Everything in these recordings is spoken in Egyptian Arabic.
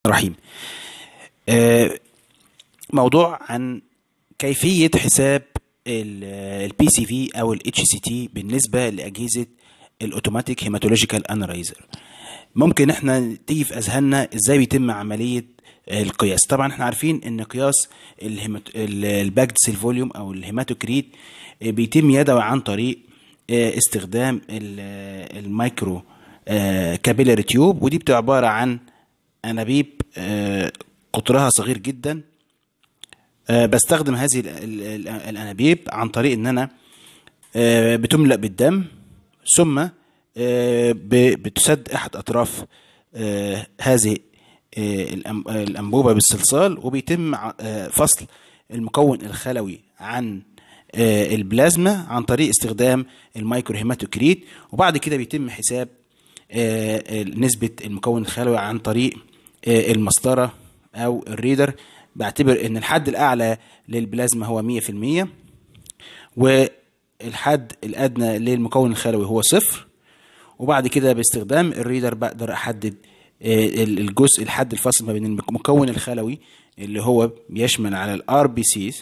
الرحيم آه، موضوع عن كيفية حساب البي سي في او الاتش سي تي بالنسبة لأجهزة الاوتوماتيك هيماتولوجيكال انالايزر ممكن احنا تيجي في اذهاننا ازاي بيتم عملية القياس طبعا احنا عارفين ان قياس الباكد سيل فوليوم او الهيماتوكريت بيتم يدوي عن طريق آه، استخدام ال- المايكرو كابيلاري تيوب ودي بتبقى عبارة عن انابيب آه، قطرها صغير جدا آه، بستخدم هذه ال- ال- ال- الانابيب عن طريق ان انا آه، بتملأ بالدم ثم آه، ب- بتسد احد اطراف آه، هذه آه، الأم- الانبوبه بالصلصال وبيتم ع- آه، فصل المكون الخلوي عن آه، البلازما عن طريق استخدام المايكرو هيماتوكريت وبعد كده بيتم حساب آه، نسبة المكون الخلوي عن طريق آه، المسطرة أو الريدر بعتبر إن الحد الأعلى للبلازما هو 100% والحد الأدنى للمكون الخلوي هو صفر وبعد كده باستخدام الريدر بقدر أحدد آه، الجزء الحد الفاصل ما بين المكون الخلوي اللي هو بيشمل على الار بي سيز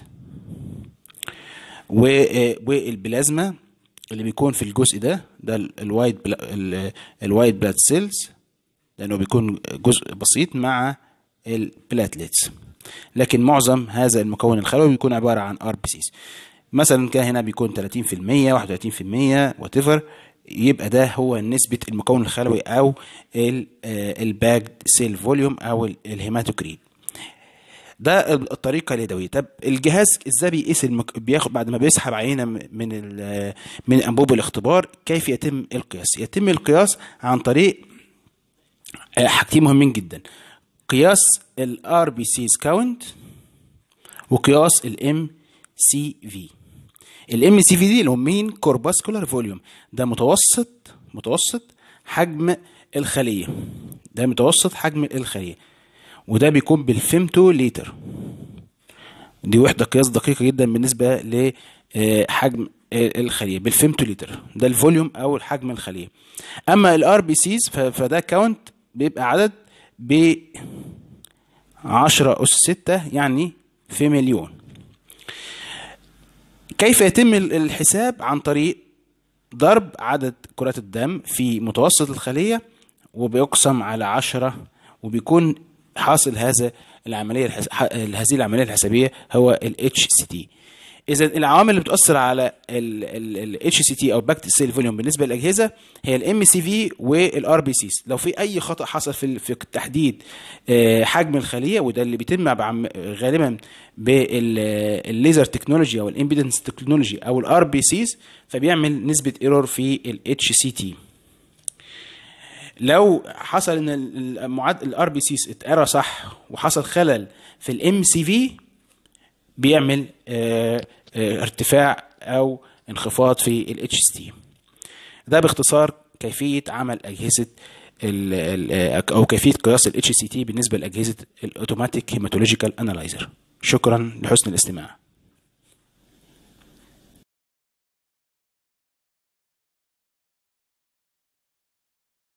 والبلازما اللي بيكون في الجزء ده ده ال- الوايت بلا ال- الوايت بلاد سيلز لانه بيكون جزء بسيط مع البلاتليتس لكن معظم هذا المكون الخلوي بيكون عباره عن ار بي سيز مثلا كان هنا بيكون 30% 31% وات ايفر يبقى ده هو نسبه المكون الخلوي او الباكد سيل فوليوم او ال- الهيماتوكريت ده الطريقه اليدويه طب الجهاز ازاي بيقيس المك... بياخد بعد ما بيسحب عينه من ال... من انبوب الاختبار كيف يتم القياس يتم القياس عن طريق آه، حاجتين مهمين جدا قياس الار بي سيز كاونت وقياس الام سي في الام سي في دي اللي هو مين كورباسكولار فوليوم ده متوسط متوسط حجم الخليه ده متوسط حجم الخليه وده بيكون بالفيمتو لتر دي وحدة قياس دقيقة جدا بالنسبة لحجم الخلية بالفيمتو لتر ده الفوليوم أو الحجم الخلية أما الار بي سيز فده كاونت بيبقى عدد ب 10 أس 6 يعني في مليون كيف يتم ال- الحساب عن طريق ضرب عدد كرات الدم في متوسط الخلية وبيقسم على عشرة وبيكون حاصل هذا العملية الحس... ح- هذه العملية الحسابية هو ال HCT إذا العوامل اللي بتأثر على ال HCT أو باكت سيل فوليوم بالنسبة للأجهزة هي ال MCV وال RBCs لو في أي خطأ حصل في ال- في تحديد آه، حجم الخلية وده اللي بيتم بعم- غالبا بالليزر تكنولوجي أو الامبيدنس تكنولوجي أو ال RBCs فبيعمل نسبة ايرور في ال HCT لو حصل ان المعدل الار بي سيز اتقرا صح وحصل خلل في الام سي في بيعمل آه، آه، ارتفاع او انخفاض في الاتش اس تي ده باختصار كيفيه عمل اجهزه ال ال او كيفيه قياس الاتش سي تي بالنسبه لاجهزه الاوتوماتيك هيماتولوجيكال انالايزر شكرا لحسن الاستماع